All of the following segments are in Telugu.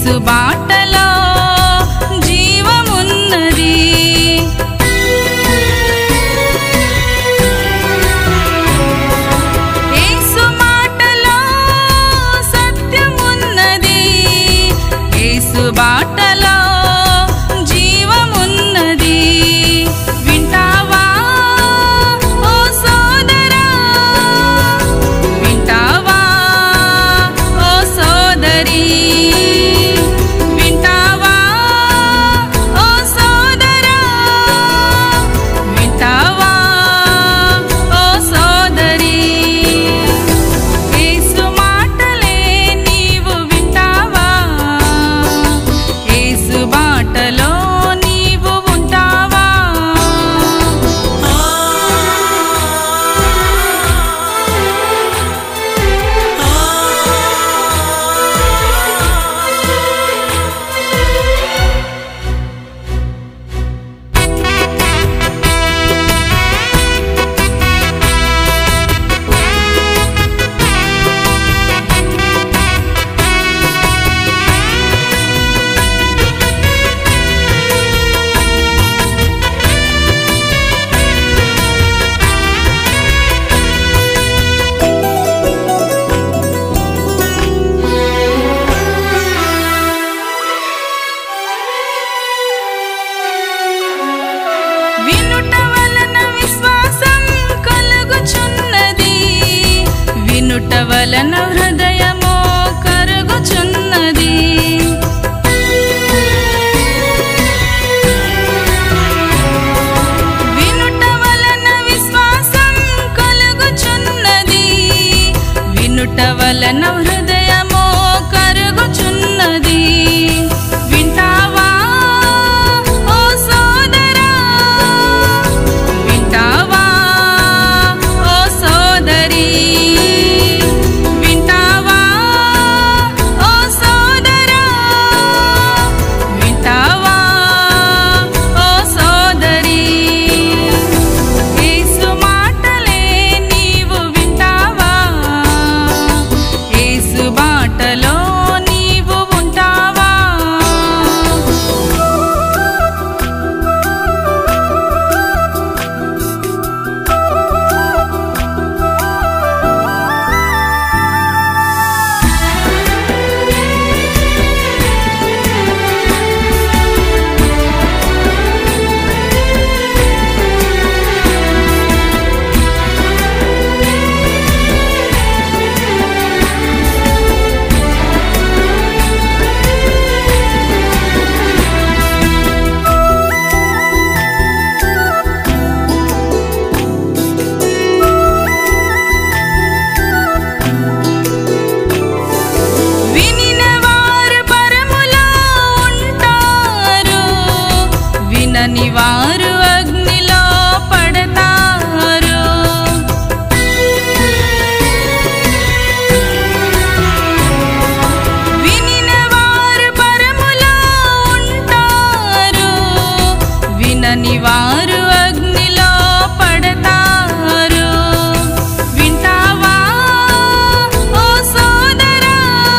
యేసు బాటలో జీవమున్నది యేసు మాటలో సత్యమున్నది యేసు బాటలో జీవమున్నది వింటావా ఓ సోదరా వింటావా ఓ సోదరి వింటావా ఓ సోదరా వింటావా ఓ సోదరి యేసు మాటలే నీవు వింటావా యేసు బాటలో నీవు ఉంటావా వినుట వలన విశ్వాసం కలుగుచున్నది వినుట వలన హృదయము కరుగుచున్నది వినుట వలన విశ్వాసం కలుగుచున్నది వినుట వలన హృదయము కరుగుచున్నది వింటావా ఓ సోదరా వింటావా ఓ సోదరి వింటావా ఓ సోదరా వింటావా ఓ సోదరి యేసు మాటలే నీవు వింటావా యేసు బాటలో నీవు ఉంటావా వినిన వారు పరములో ఉంటారు వినని వారు అగ్నిలో పడతారు వినిన వారు పరములో ఉంటారు వినని వారు అగ్నిలో పడతారు వింటావా ఓ సోదరా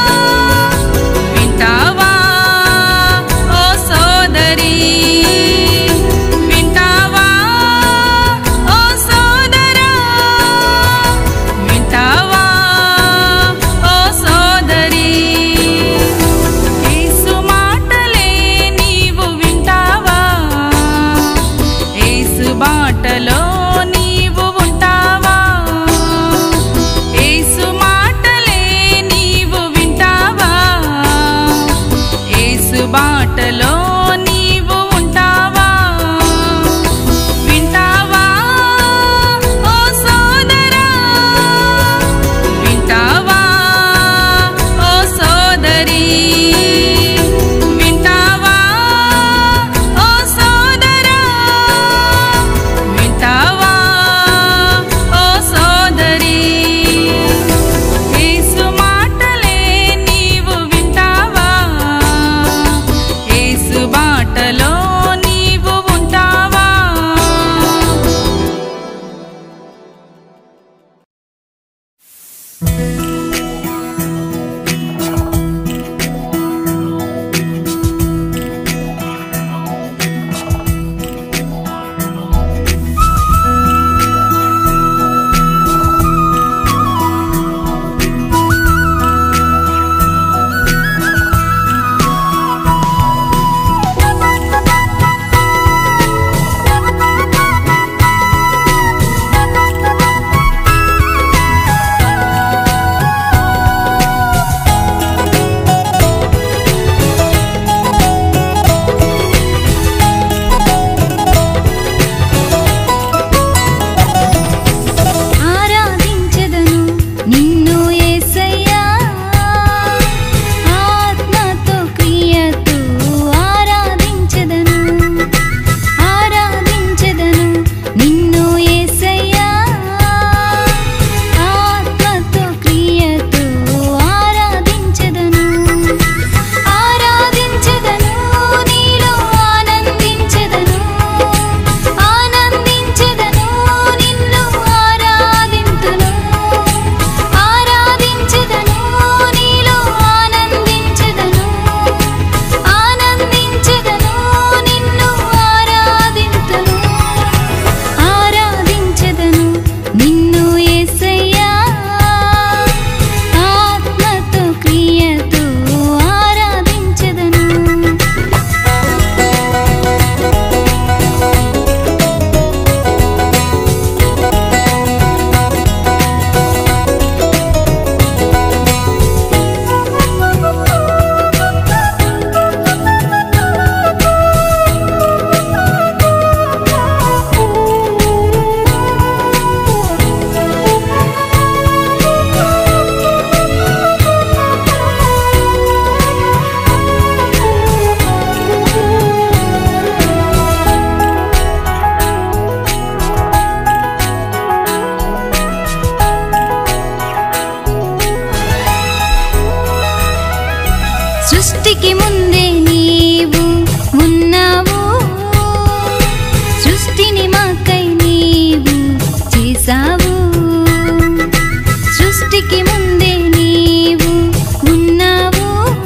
వింటావా ఓ సోదరి వింటావా ఓ సోదరా వింటావా ఓ సోదరి యేసు మాటలే నీవు వింటావా యేసు బాటలో నీవు ఉంటావా యేసు మాటలే నీవు వింటావా యేసు బాటలో నీవు ఉంటావా వింటావా ఓ సోదరా వింటావా ఓ సోదరి వింటావా ఓ సోదరా వింటావా ఓ సోదరి యేసు మాటలే నీవు వింటావా యేసు బాటలో నీవు ఉంటావా ఆ సృష్టికి ముందే నీవు ఉన్నావు సృష్టిని మాకై నీవు చేసావు సృష్టికి ముందే నీవు ఉన్నావు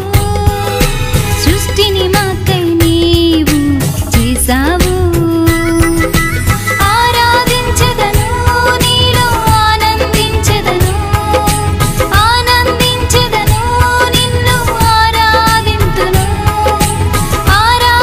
సృష్టిని మాకై నీవు చేసావు ఆరాధించెదను నీలో ఆనందించెదను ఆనందించెదను నిన్ను ఆరాధింతును ఆరాధించెదను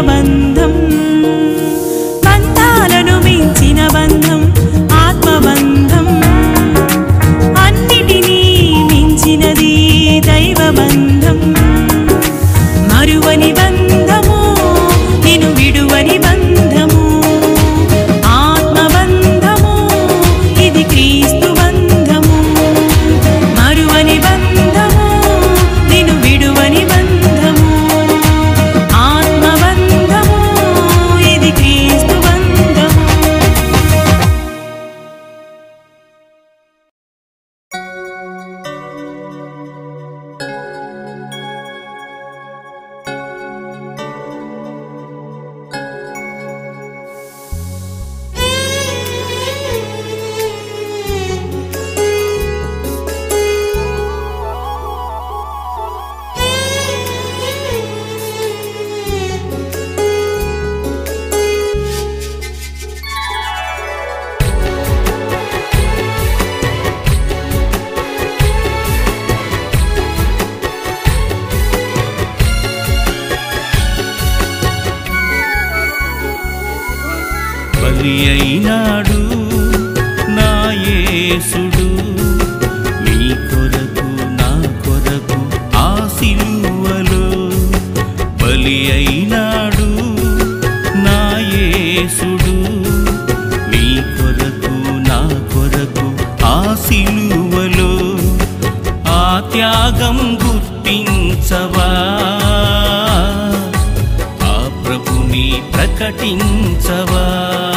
బంధం బంధాలను మించిన బంధం ఆత్మబంధం అన్నిటినీ మించినది దైవ బంధం మరువని బంధము నిను విడువని బంధము ఆత్మబంధము ఇది క్రీస్తు బంధము మరువని బంధము నిను విడువని బంధము ఆత్మబంధము ఇది క్రీస్తు బంధము బలి అయినాడు నా యేసుడు నీ కొరకు నా కొరకు ఆ సిలువలో బలి అయినాడు నా యేసుడు నీ కొరకు నా కొరకు ఆ సిలువలో ఆ త్యాగం గుర్తించవా ఆ ప్రభుని ప్రకటించవా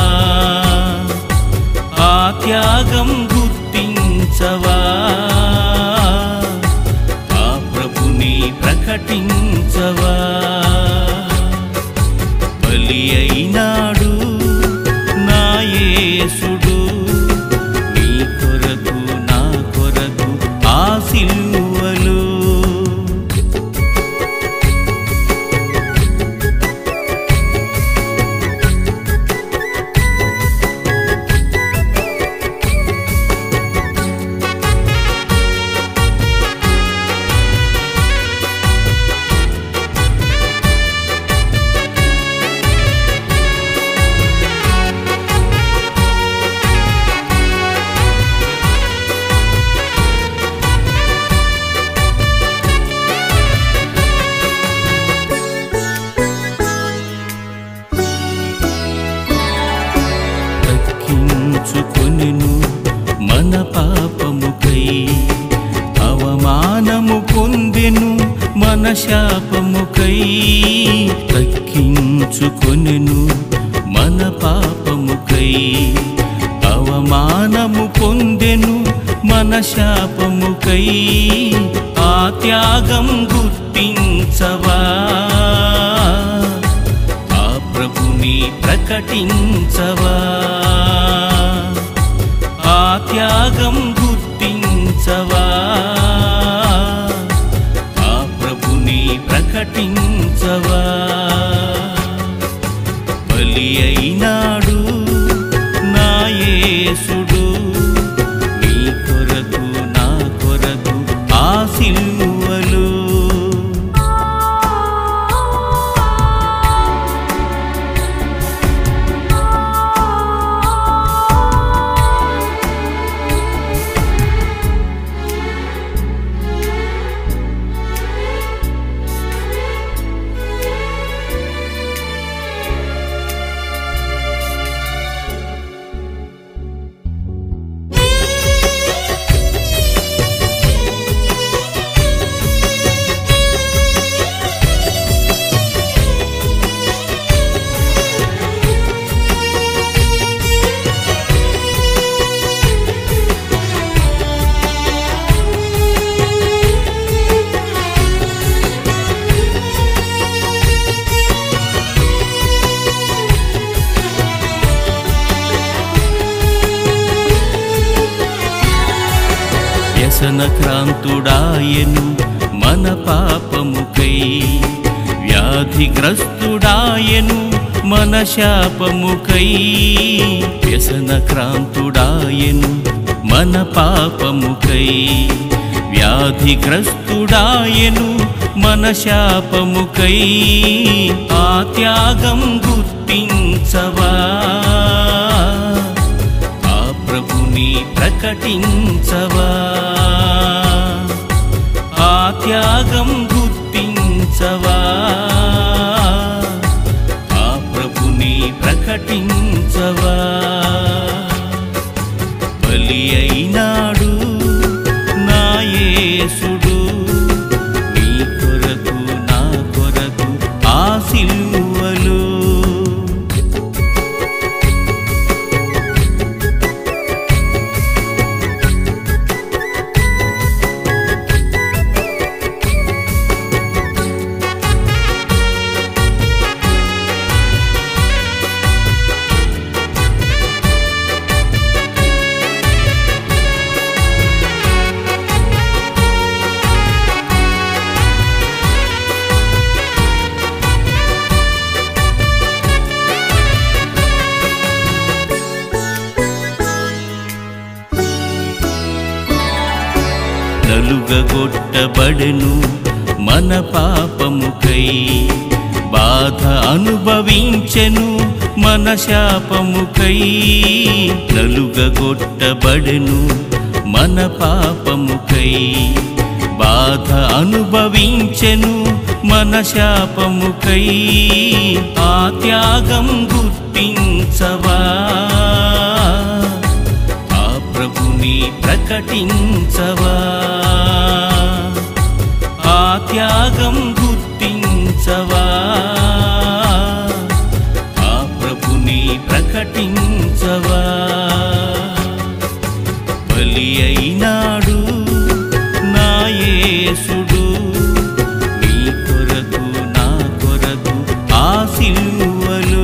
ఆ త్యాగం గుర్తించవా ఆ ప్రభుని ప్రకటించవా బలి అయినాడు నా యేసుడు నీ కొరకు నా కొరకు ఆ సిలువలో తక్కించుకొనెను మన పాపముకై అవమానము పొందెను మన శాపముకై తక్కించుకొనెను మన పాపముకై అవమానము పొందెను మన శాపముకై ఆ త్యాగం గుర్తించవా ఆ ప్రభుని ప్రకటించవా ఆ త్యాగం గుర్తించవా ఆ ప్రభుని ప్రకటించవా బలి అయినాడు నా యేసుడు నీ కొరకు నా కొరకు ఆ సిలువలో వ్యసన క్రాంతుడాయను మన పాపముకై వ్యాధిగ్రస్తుడాయను మన శాపముకై వ్యసన క్రాంతుడాయను మన పాపముకై వ్యాధిగ్రస్తుడాయను మన శాపముకై ఆ త్యాగం గుర్తించవా ఆ ప్రభుని ప్రకటించవా ఆ త్యాగం గుర్తించవా ఆ ప్రభుని ప్రకటించవా బలి అయినాడు నా యేసుడు నీ కొరకు నా కొరకు ఆ సిలువలో నలుగగొట్టబడెను మన పాపముకై బాధ అనుభవించెను మన శాపముకై నలుగగొట్టబడెను మన పాపముకై బాధ అనుభవించెను మన శాపముకై ఆ త్యాగం గుర్తించవా ఆ ప్రభుని ప్రకటించవా ఆ త్యాగం గుర్తించవా ఆ ప్రభుని ప్రకటించవా బలి అయినాడు నా యేసుడు నీ కొరకు నా కొరకు ఆ సిలువలో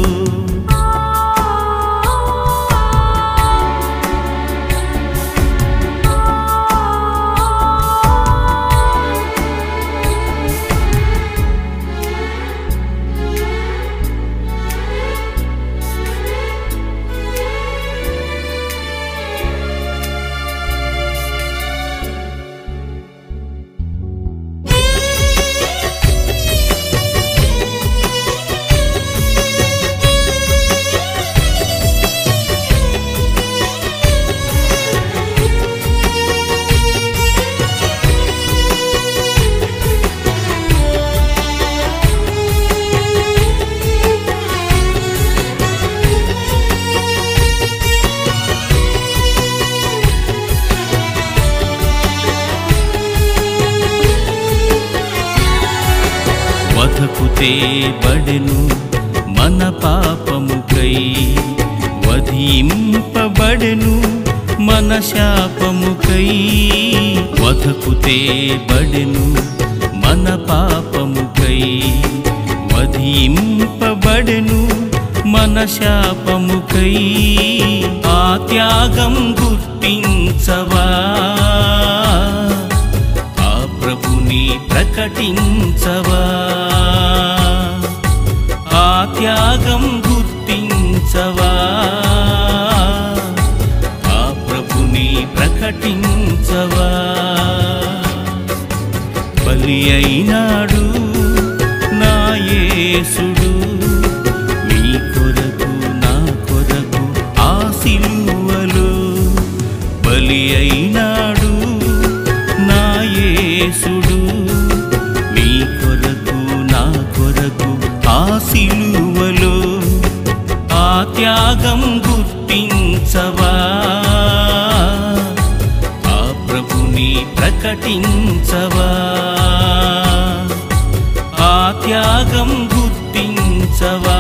వధకు తేబడెను మన పాపముకై వధింపబడెను మన శాపముకై వధకు తేబడెను మన పాపముకై వధింపబడెను మన శాపముకై ఆ త్యాగం గుర్తించవా ఆ ప్రభుని ప్రకటించవా ఆ త్యాగం గుర్తించవా ఆ ప్రభుని ప్రకటించవా బలి అయినాడు నా యేసుడు నీ కొరకు నా కొరకు ఆ సిలువలో బలి అయినాడు నా యేసుడు నీ కొరకు నా కొరకు ఆ సిలువలో ఆ త్యాగం గుర్తించవా ఆ ప్రభుని ప్రకటించవా ఆ త్యాగం గుర్తించవా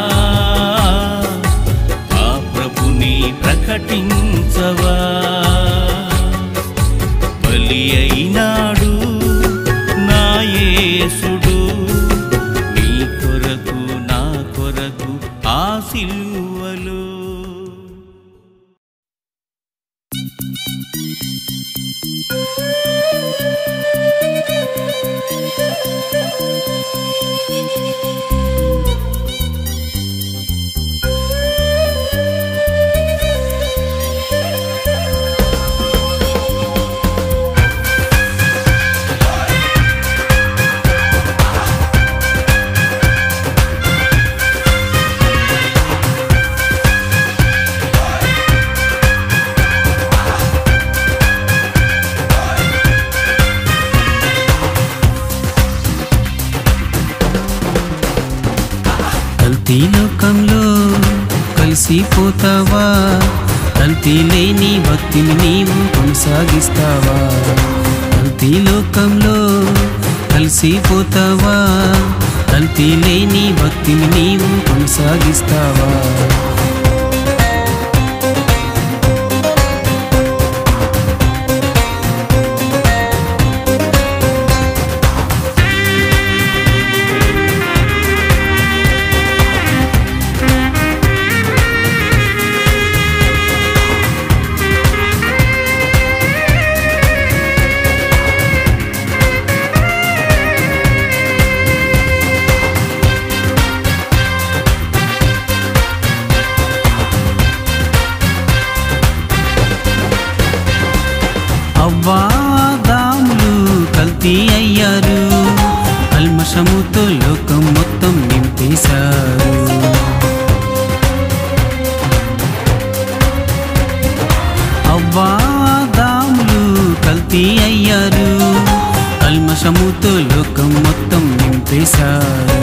ఆ ప్రభుని ప్రకటించవా బలి అయినాడు నా యేసుడు నీ కొరకు నా కొరకు ఆ సిలువలో ఆ కల్తీ లోకంలో కలిసిపోతావా కల్తీ లేని భక్తిని నీవు కొనసాగిస్తావా కల్తీ లోకంలో కలిసిపోతావా కల్తీ లేని భక్తిని నీవు కొనసాగిస్తావా అవ్వాదాములు కల్తీ అయ్యారు కల్మషముతో లోకం మొత్తం నింపేశారు అవ్వాదాములు కల్తీ అయ్యారు కల్మషముతో లోకం మొత్తం నింపేశారు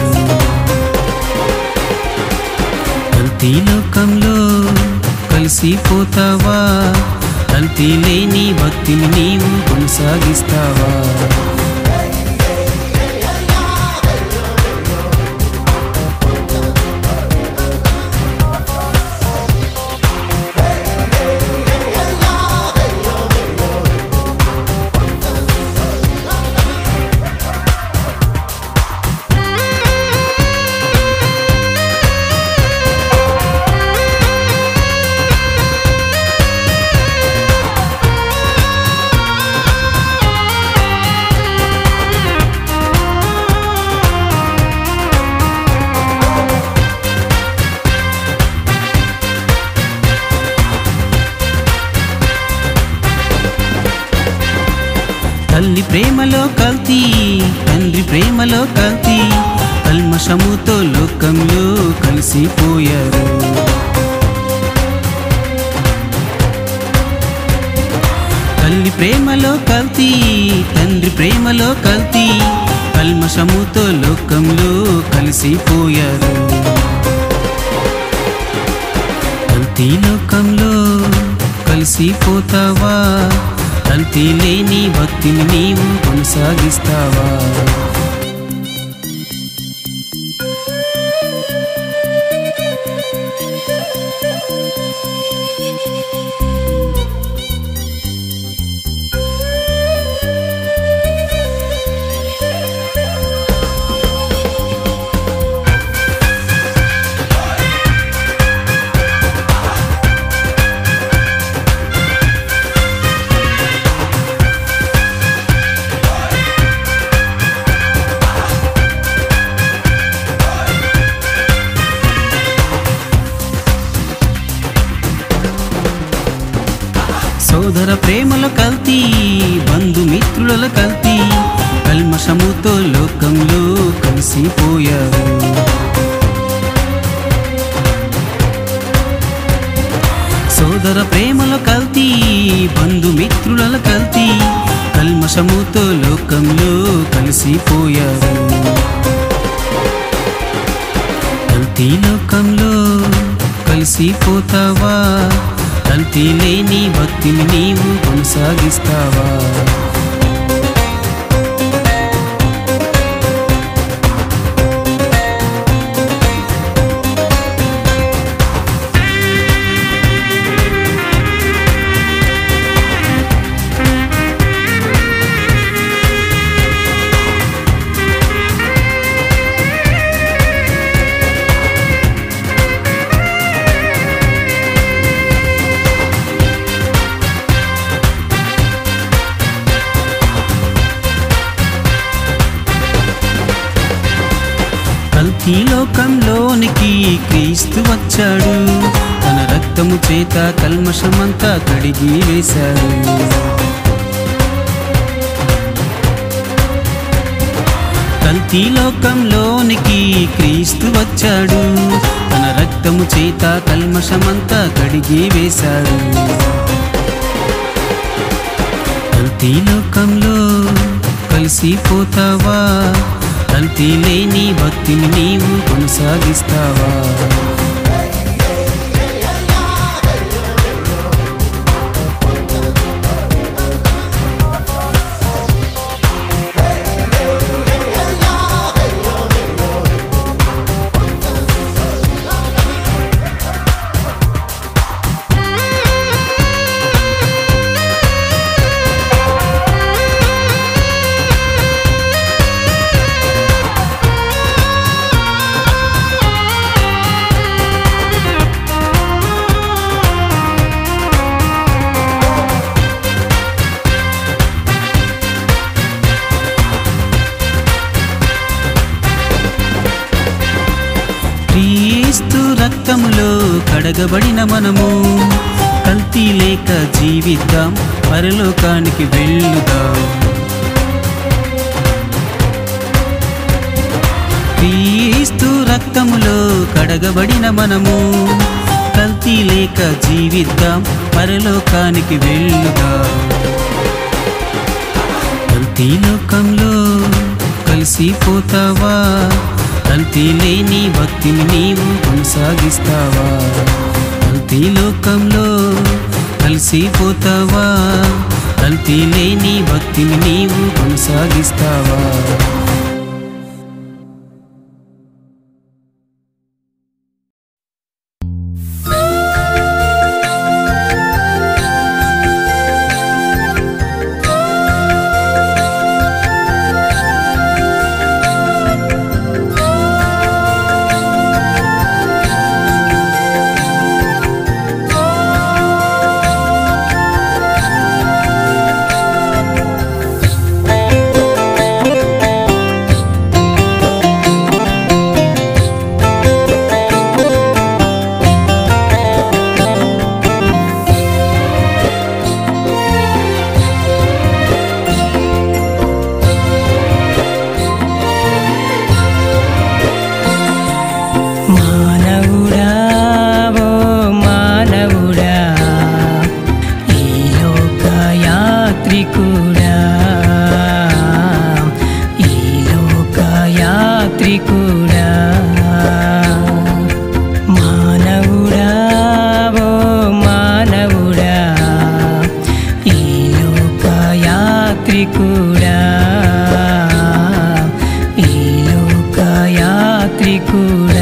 కల్తీ లోకంలో కలిసిపోతావా కల్తీ లేని భక్తిని నీవు కొనసాగిస్తావా తల్లి ప్రేమలో కల్తీ తండ్రి ప్రేమలో కల్తీ కల్మషముతో లోకంలో కలిసిపోయారు తల్లి ప్రేమలో కల్తీ తండ్రి ప్రేమలో కల్తీ కల్మషముతో లోకంలో కలిసిపోయారు కల్తీ లోకంలో కలిసిపోతావా కల్తీ లేని భక్తిని నీవు కొనసాగిస్తావా సోదర ప్రేమల కల్తీ బంధుమిత్రుల కల్తీ కల్మషముతో లోకంలో కలిసిపోయారు సోదర ప్రేమల కల్తీ బంధుమిత్రుల కల్తీ కల్మషముతో లోకంలో కలిసిపోయారు కల్తీ లోకంలో కలిసిపోతావా కల్తీ లేని భక్తిని నీవు కొనసాగిస్తావా కల్తీ లోకంలోనికి క్రీస్తు వచ్చాడు తన రక్తము చేత కల్మషమంతా కడిగి వేశాడు కల్తీ లోకంలోనికి క్రీస్తు వచ్చాడు తన రక్తము చేత కల్మషమంతా కడిగి వేశాడు కల్తీ లోకంలో కలిసిపోతావా కల్తీ లేని భక్తిని నీవు కొనసాగిస్తావా క్రీస్తు రక్తములో కడగబడిన మనము కల్తీ లేక జీవిద్దాం పరలోకానికి వెళ్ళుదాం క్రీస్తు రక్తములో కడగబడిన మనము కల్తీ లేక జీవిద్దాం పరలోకానికి వెళ్ళుదాం కల్తీ లోకంలో కలిసిపోతావా కల్తీ లేని భక్తిని నీవు కొనసాగిస్తావా కల్తీ లోకంలో కలిసిపోతావా కల్తీ లేని భక్తిని నీవు కొనసాగిస్తావా మానవుడా ఓ మానవుడా ఈ లోక యాత్రికుడా ఈ లోక యాత్రికుడా మానవుడా ఓ మానవుడా ఈ లోక యాత్రికుడా ఈ లోక యాత్రికుడా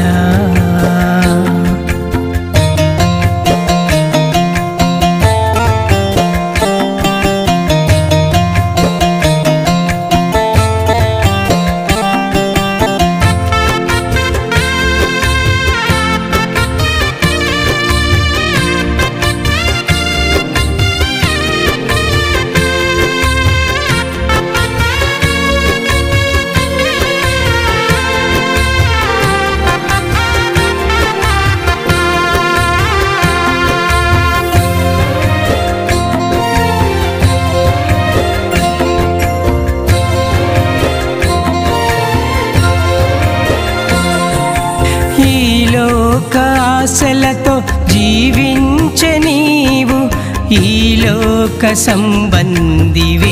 ఈ లోక ఆశలతో జీవించే నీవు ఈ లోక సంబంధివే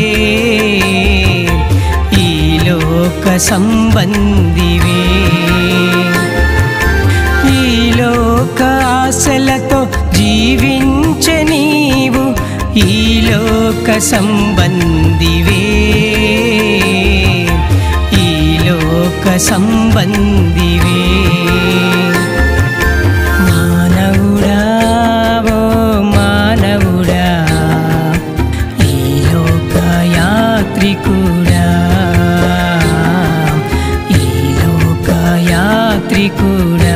ఈ లోక సంబంధివే ఈ లోక ఆశలతో జీవించే నీవు ఈ లోక సంబంధివే ఈ లోక సంబంధివే మానవుడా ఓ మానవుడా ఈ లోక యాత్రికుడా ఈ లోక యాత్రికుడా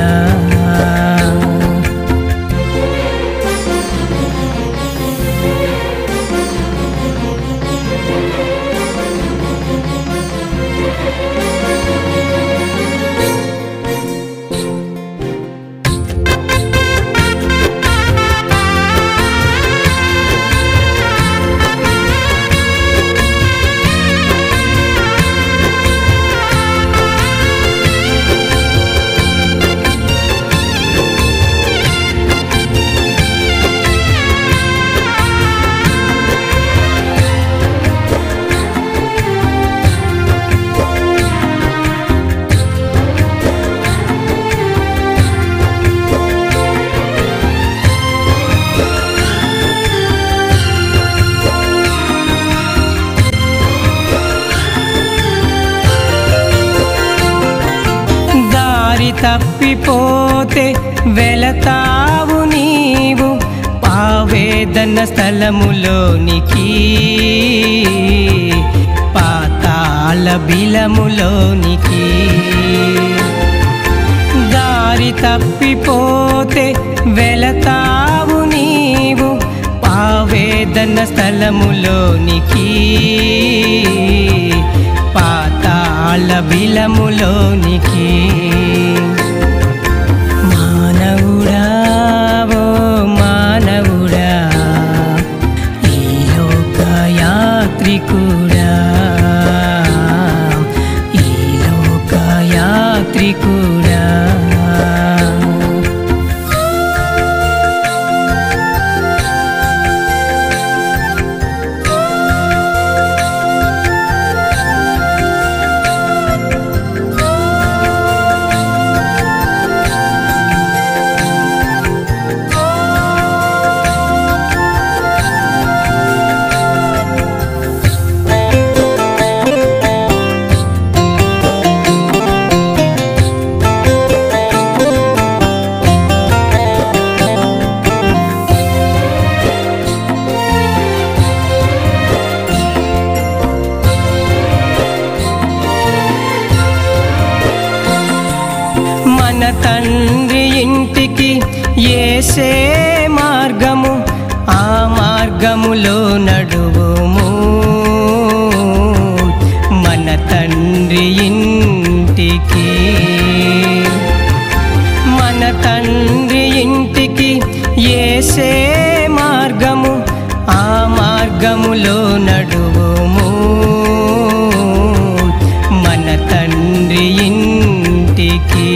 తప్పిపోతే వెళతావు నీవు పావేదన స్థలములోనికి పాతాళ బిలములోనికి దారి తప్పిపోతే వెళతావు నీవు పావేదన స్థలములోనికి పాతాళ బిలములోనికి మానవుడా ఓ మానవుడా ఈ లోక యాత్రికుడా ఈ లోక యాత్రికుడా మన తండ్రి ఇంటికి ఏసే మార్గము ఆ మార్గములో నడువుము మన తండ్రి ఇంటికి మన తండ్రి ఇంటికి ఏసే మార్గము ఆ మార్గములో నడువుము మన తండ్రి ఇంటికి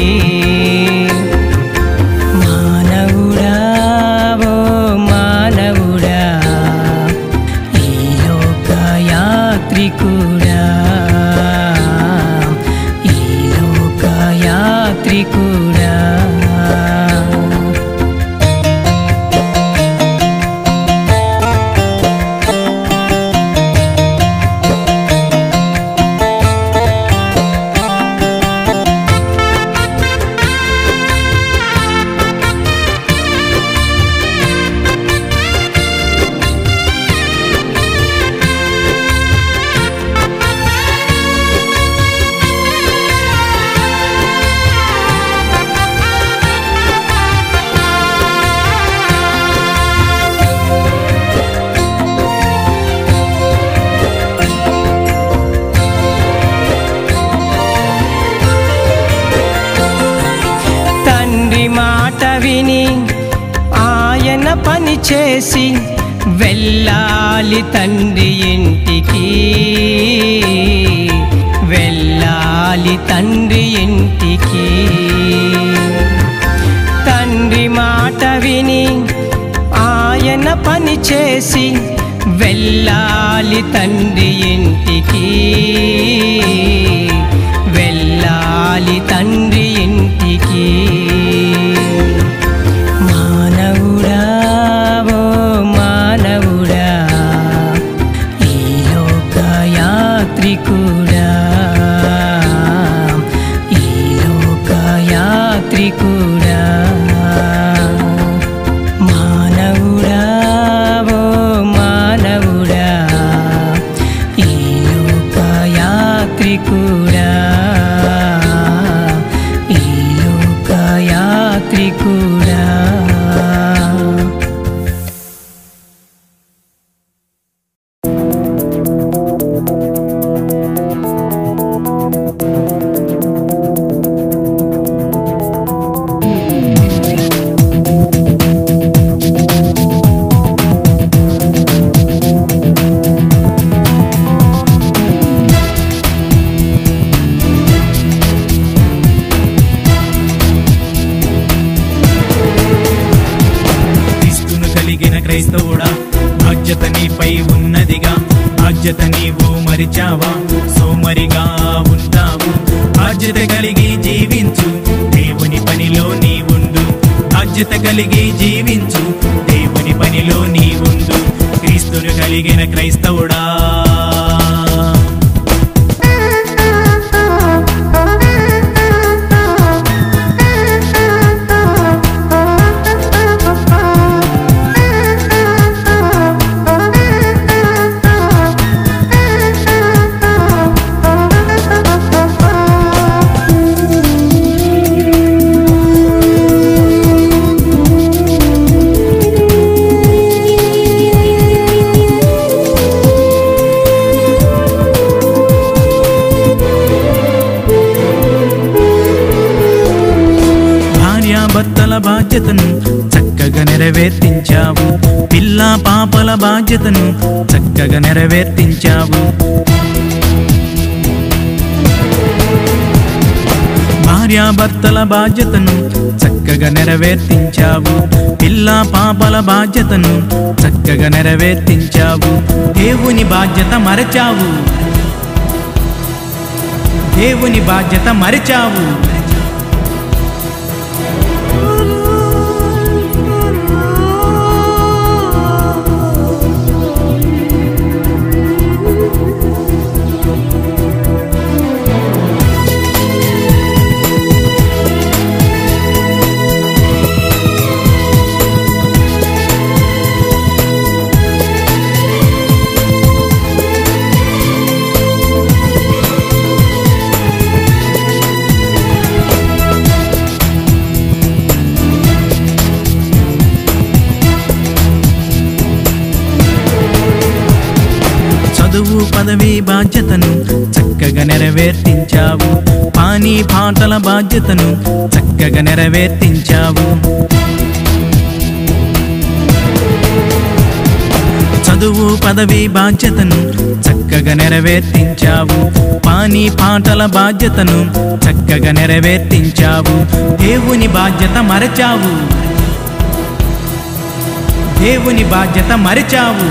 మానవుడా ఓ మానవుడా ఈ లోక యాత్రికుడా ఈ లోక యాత్రికుడా తండ్రి మాట విని ఆయన పని చేసి వెళ్ళాలి తండ్రి ఇంటికి వెళ్ళాలి తండ్రి ఇంటికి తండ్రి మాట విని ఆయన పని చేసి వెళ్ళాలి తండ్రి ఇంటికి వెళ్ళాలి తండ్రి ఇంటికి మానవుడా ఓ మానవుడా ఈ లోక యాత్రికుడా ఈ లోక యాత్రికుడా మానవుడా ఓ మానవుడా ఈ లోక యాత్రికుడా ఈ లోక యాత్రికుడా క్రీస్తును కలిగిన క్రైస్తవుడా బాధ్యత నీపై ఉన్నదిగా బాధ్యత నీవు మరిచావా సోమరిగా ఉంటావు బాధ్యత కలిగి జీవించు దేవుని పనిలో నీవుండు బాధ్యత కలిగి జీవించు దేవుని పనిలో నీవుండు క్రీస్తును కలిగిన క్రైస్తవుడా ఆ బాధ్యతను చక్కగా నెరవేర్తించావు పిల్ల పాపల బాధ్యతను చక్కగా నెరవేర్తించావు భార్యాభర్తల బాధ్యతను చక్కగా నెరవేర్తించావు పిల్ల పాపల బాధ్యతను చక్కగా నెరవేర్తించావు దేవుని బాధ్యత మరచావు దేవుని బాధ్యత మరచావు చదువు పదవి బాధ్యతను చక్కగా నెరవేర్తించావు పానీ పాటల బాధ్యతను చక్కగా నెరవేర్తించావు చదువు పదవి బాధ్యతను చక్కగా నెరవేర్తించావు పానీ పాటల బాధ్యతను చక్కగా నెరవేర్తించావు దేవుని బాధ్యత మరచావు దేవుని బాధ్యత మరచావు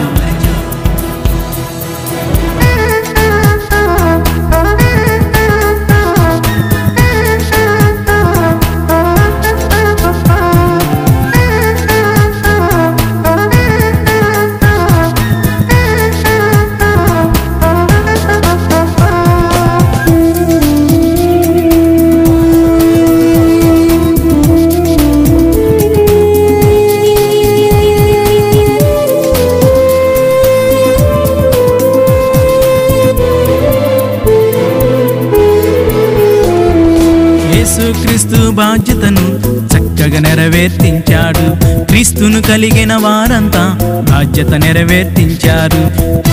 యేసుక్రీస్తు బాధ్యతను చక్కగా నెరవేర్తించాడు క్రీస్తును కలిగిన వారంతా బాధ్యత నెరవేర్తించారు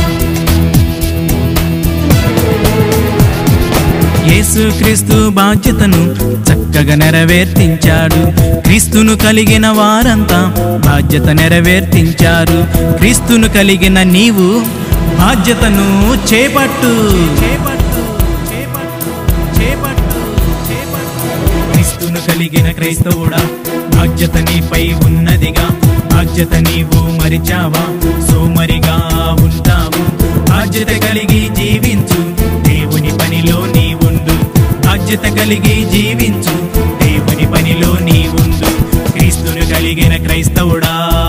యేసుక్రీస్తు బాధ్యతను చక్కగా నెరవేర్తించాడు క్రీస్తును కలిగిన వారంతా బాధ్యత నెరవేర్తించారు క్రీస్తును కలిగిన నీవు బాధ్యతను చేపట్టు చేపట్టు చేపట్టు చేపట్టు చేపట్టు క్రీస్తును కలిగిన క్రైస్తవుడా బాధ్యత నీపై ఉన్నదిగా బాధ్యత నీవు మరిచావా సోమరిగా ఉంటావు బాధ్యత కలిగి జీవించు దేవుని పనిలో నీ ఉండు బాధ్యత కలిగి జీవించు దేవుని పనిలో నీ ఉండు క్రీస్తును కలిగిన క్రైస్తవుడా